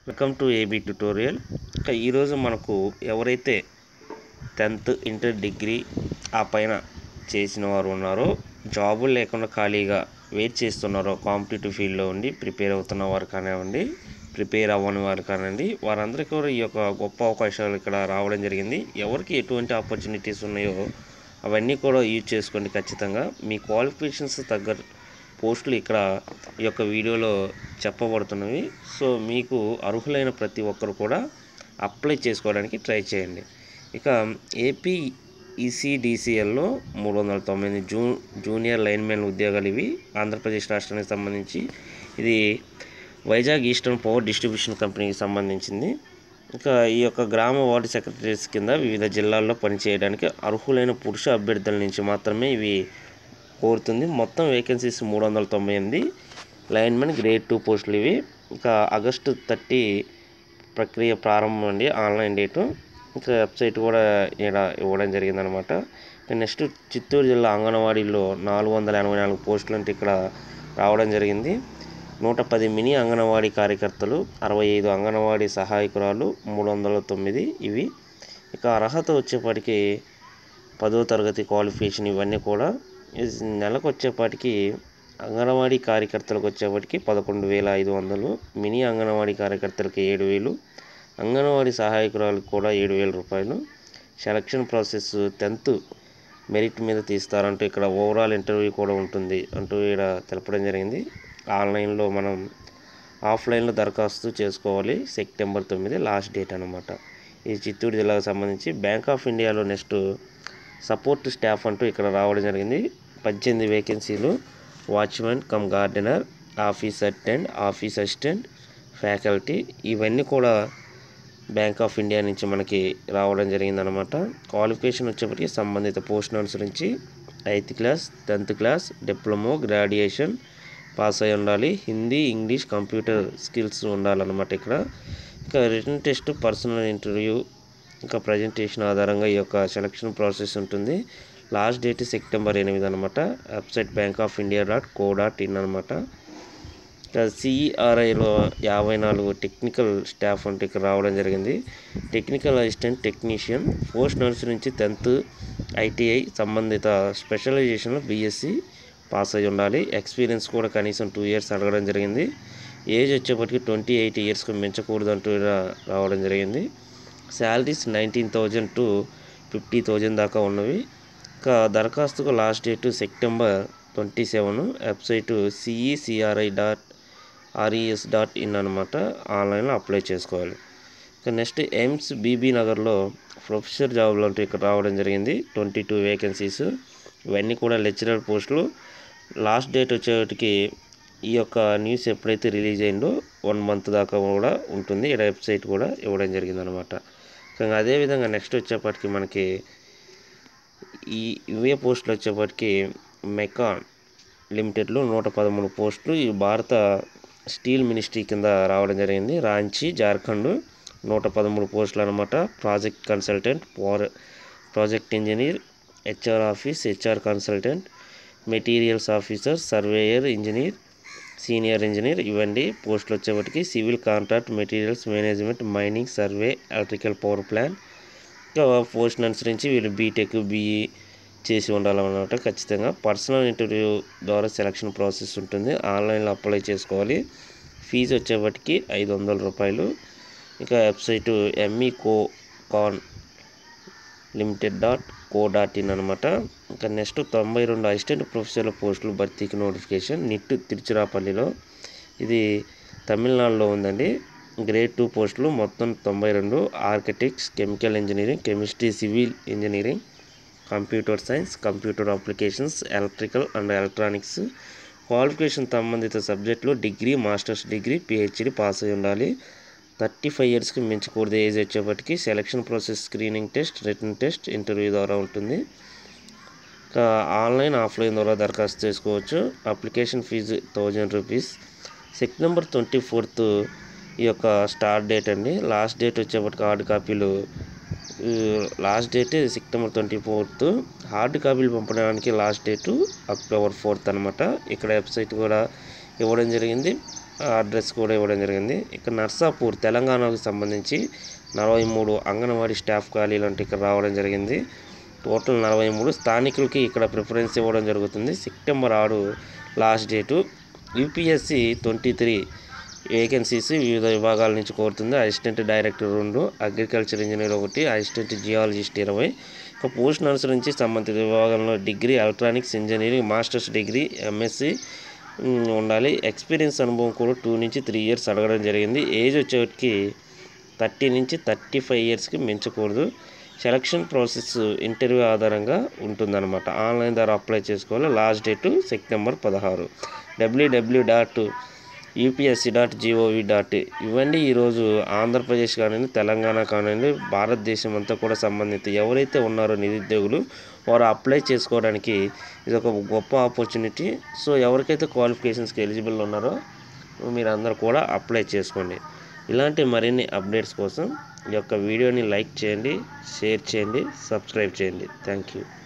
welcome to AB tutorial ఇంకా ఈరోజు మనకు ఎవరైతే టెన్త్ ఇంటర్ డిగ్రీ ఆ పైన చేసిన వారు ఉన్నారో జాబులు లేకుండా ఖాళీగా వెయిట్ చేస్తున్నారో కాంపిటేటివ్ ఫీల్డ్లో ఉండి ప్రిపేర్ అవుతున్న వారు కానివ్వండి ప్రిపేర్ అవ్వని వారు కానివ్వండి వారందరికీ కూడా ఈ యొక్క గొప్ప అవకాశాలు ఇక్కడ రావడం జరిగింది ఎవరికి ఎటువంటి ఆపర్చునిటీస్ ఉన్నాయో అవన్నీ కూడా యూజ్ చేసుకోండి ఖచ్చితంగా మీ క్వాలిఫికేషన్స్ తగ్గ పోస్టులు ఇక్కడ ఈ యొక్క వీడియోలో చెప్పబడుతున్నవి సో మీకు అర్హులైన ప్రతి ఒక్కరు కూడా అప్లై చేసుకోవడానికి ట్రై చేయండి ఇక ఏపీ ఈసీడీసీఎల్లో మూడు వందల తొమ్మిది జూ జూనియర్ లైన్మెన్ ఉద్యోగాలు ఇవి ఆంధ్రప్రదేశ్ రాష్ట్రానికి సంబంధించి ఇది వైజాగ్ ఈస్టర్న్ పవర్ డిస్ట్రిబ్యూషన్ కంపెనీకి సంబంధించింది ఇంకా ఈ యొక్క గ్రామ వార్డు సెక్రటరీస్ కింద వివిధ జిల్లాల్లో పనిచేయడానికి అర్హులైన పురుష అభ్యర్థుల నుంచి మాత్రమే ఇవి కోరుతుంది మొత్తం వేకెన్సీస్ మూడు వందల తొంభై ఎనిమిది లైన్మెన్ గ్రేడ్ టూ పోస్టులు ఇవి ఇంకా ఆగస్టు థర్టీ ప్రక్రియ ప్రారంభం అండి ఆన్లైన్ డేటు ఇంకా వెబ్సైట్ కూడా ఇక్కడ ఇవ్వడం జరిగిందనమాట నెక్స్ట్ చిత్తూరు జిల్లా అంగన్వాడీలో నాలుగు వందల ఎనభై నాలుగు పోస్టులు అంటే ఇక్కడ రావడం జరిగింది నూట పది మినీ అంగన్వాడీ కార్యకర్తలు అరవై ఐదు అంగన్వాడీ సహాయకురాలు మూడు వందల తొమ్మిది ఇవి ఇక అర్హత వచ్చేప్పటికి పదో తరగతి క్వాలిఫికేషన్ ఇవన్నీ కూడా ఇది నెలకు వచ్చేపాటికి అంగన్వాడీ కార్యకర్తలకు వచ్చేప్పటికి పదకొండు వేల ఐదు వందలు మినీ అంగన్వాడీ కార్యకర్తలకి ఏడు వేలు అంగన్వాడీ సహాయకురాలకు కూడా ఏడు వేల రూపాయలు సెలక్షన్ ప్రాసెస్ టెన్త్ మెరిట్ మీద తీస్తారంటూ ఇక్కడ ఓవరాల్ ఇంటర్వ్యూ కూడా ఉంటుంది అంటూ ఇక్కడ తెలపడం జరిగింది ఆన్లైన్లో మనం ఆఫ్లైన్లో దరఖాస్తు చేసుకోవాలి సెప్టెంబర్ తొమ్మిది లాస్ట్ డేట్ అనమాట ఇది చిత్తూరు జిల్లాకు సంబంధించి బ్యాంక్ ఆఫ్ ఇండియాలో నెక్స్ట్ సపోర్ట్ స్టాఫ్ అంటూ ఇక్కడ రావడం జరిగింది పద్దెనిమిది వేకెన్సీలు watchman cum gardener office attend office assistant faculty ఇవన్నీ కూడా బ్యాంక్ ఆఫ్ ఇండియా నుంచి మనకి రావడం జరిగిందనమాట క్వాలిఫికేషన్ వచ్చేప్పటికి సంబంధిత పోస్ట్ అనుసరించి eighth class tenth class diploma graduation pass అయి ఉండాలి హిందీ ఇంగ్లీష్ కంప్యూటర్ స్కిల్స్ ఉండాలన్నమాట ఇక్కడ ఇంకా రిటర్న్ టెస్ట్ పర్సనల్ ఇంటర్వ్యూ ఇంకా ప్రజెంటేషన్ ఆధారంగా ఈ యొక్క సెలక్షన్ ప్రాసెస్ ఉంటుంది లాస్ట్ డేట్ సెప్టెంబర్ ఎనిమిది అనమాట website bank of India dot co dot in అనమాట సిఈఆర్ఐలో యాభై నాలుగు టెక్నికల్ స్టాఫ్ అంటే ఇక్కడ రావడం జరిగింది technical assistant technician post nurse నుంచి టెన్త్ ఐటీఐ సంబంధిత స్పెషలైజేషన్లో బీఎస్సీ పాస్ అయి ఉండాలి ఎక్స్పీరియన్స్ కూడా కనీసం టూ ఇయర్స్ అడగడం జరిగింది ఏజ్ వచ్చేప్పటికి ట్వంటీ ఎయిట్ ఇయర్స్కి మించకూడదు అంటూ ఇక్కడ రావడం జరిగింది salaries nineteen thousand to fifty thousand దాకా ఉన్నవి ఇంకా దరఖాస్తుకు last date September twenty seven website CECRI dot RES dot in అనమాట ఆన్లైన్లో అప్లై చేసుకోవాలి ఇక నెక్స్ట్ ఎయిమ్స్ బీబీ నగర్లో ప్రొఫెసర్ జాబ్లు అంటూ ఇక్కడ రావడం జరిగింది ట్వంటీ టూ వేకెన్సీస్ ఇవన్నీ కూడా లెక్చరర్ పోస్టులు లాస్ట్ డేట్ వచ్చేటికి ఈ యొక్క న్యూస్ ఎప్పుడైతే రిలీజ్ అయిందో వన్ మంత్ దాకా కూడా ఉంటుంది ఇక్కడ వెబ్సైట్ కూడా ఇవ్వడం జరిగిందనమాట ఇంకా అదేవిధంగా నెక్స్ట్ వచ్చేప్పటికి మనకి ఈ ఇవే పోస్టులు వచ్చేప్పటికి మెకాన్ లిమిటెడ్లో నూట పదమూడు పోస్టులు ఈ భారత స్టీల్ మినిస్ట్రీ కింద రావడం జరిగింది రాంచీ జార్ఖండ్ నూట పదమూడు పోస్టులు అనమాట project consultant power project engineer HR office HR consultant materials officer surveyor engineer senior engineer ఇవ్వండి పోస్టులు వచ్చేప్పటికి civil contract materials management mining survey electrical power plant ఇంకా పోస్ట్ అనుసరించి వీళ్ళు బీటెక్ బీఈ చేసి ఉండాలన్నమాట ఖచ్చితంగా పర్సనల్ ఇంటర్వ్యూ ద్వారా సెలక్షన్ ప్రాసెస్ ఉంటుంది ఆన్లైన్లో అప్లై చేసుకోవాలి ఫీజు వచ్చేప్పటికి ఐదు వందల రూపాయలు ఇంకా website ME co con limited dot co dot in అనమాట ఇంకా నెక్స్ట్ తొంభై రెండు అసిస్టెంట్ ప్రొఫెసర్ల పోస్టులు భర్తీకి నోటిఫికేషన్ నిట్ తిరుచిరాపల్లిలో ఇది తమిళనాడులో ఉందండి గ్రేడ్ టూ పోస్టులు మొత్తం తొంభై రెండు architects chemical engineering chemistry civil engineering computer science computer applications electrical and electronics qualification సంబంధిత సబ్జెక్టులో degree masters degree PhD pass అయి ఉండాలి థర్టీ ఫైవ్ ఇయర్స్కి మించకూడదు ఏజ్ వచ్చేప్పటికి selection process screening test written test interview ద్వారా ఉంటుంది ఇంకా ఆన్లైన్ ఆఫ్లైన్ ద్వారా దరఖాస్తు చేసుకోవచ్చు application fee thousand rupees September twenty fourth ఈ యొక్క స్టార్ట్ డేట్ అండి లాస్ట్ డేట్ వచ్చేప్పటికి హార్డ్ కాపీలు last date September twenty fourth hard కాపీలు పంపడానికి లాస్ట్ డేటు అక్టోబర్ ఫోర్త్ అనమాట ఇక్కడ వెబ్సైట్ కూడా ఇవ్వడం జరిగింది అడ్రస్ కూడా ఇవ్వడం జరిగింది ఇక నర్సాపూర్ తెలంగాణకు సంబంధించి నలభై మూడు అంగన్వాడీ స్టాఫ్ ఖాళీలు అంటే ఇక్కడ రావడం జరిగింది టోటల్ నలభై మూడు స్థానికులకి ఇక్కడ ప్రిఫరెన్స్ ఇవ్వడం జరుగుతుంది సెప్టెంబర్ ఆరు last date UPSC twenty three vacancies వివిధ విభాగాల నుంచి కోరుతుంది అసిస్టెంట్ డైరెక్టర్ రెండు అగ్రికల్చర్ ఇంజనీర్ ఒకటి అసిస్టెంట్ జియాలజిస్ట్ ఇరవై ఇక పోస్ట్ నర్స్ నుంచి సంబంధిత విభాగంలో degree electronics engineering masters degree MSc um, ఉండాలి ఎక్స్పీరియన్స్ అనుభవం కూడా టూ నుంచి త్రీ ఇయర్స్ అడగడం జరిగింది ఏజ్ వచ్చేటికి థర్టీ నుంచి థర్టీ ఫైవ్ ఇయర్స్కి మించకూడదు సెలక్షన్ ప్రాసెస్ ఇంటర్వ్యూ ఆధారంగా ఉంటుందన్నమాట ఆన్లైన్ ద్వారా అప్లై చేసుకోవాలి లాస్ట్ డేటు సెప్టెంబర్ పదహారు W W dot UPSC dot GOV dot ఇవన్నీ ఈరోజు ఆంధ్రప్రదేశ్ కానివ్వండి తెలంగాణ కానివ్వండి భారతదేశం అంతా కూడా సంబంధిత ఎవరైతే ఉన్నారో నిరుద్యోగులు వారు అప్లై చేసుకోవడానికి ఇది ఒక గొప్ప ఆపర్చునిటీ సో ఎవరికైతే క్వాలిఫికేషన్స్కి ఎలిజిబుల్ ఉన్నారో మీరు అందరూ కూడా అప్లై చేసుకోండి ఇలాంటి మరిన్ని అప్డేట్స్ కోసం ఈ యొక్క వీడియోని లైక్ చేయండి షేర్ చేయండి సబ్స్క్రైబ్ చేయండి థ్యాంక్ యూ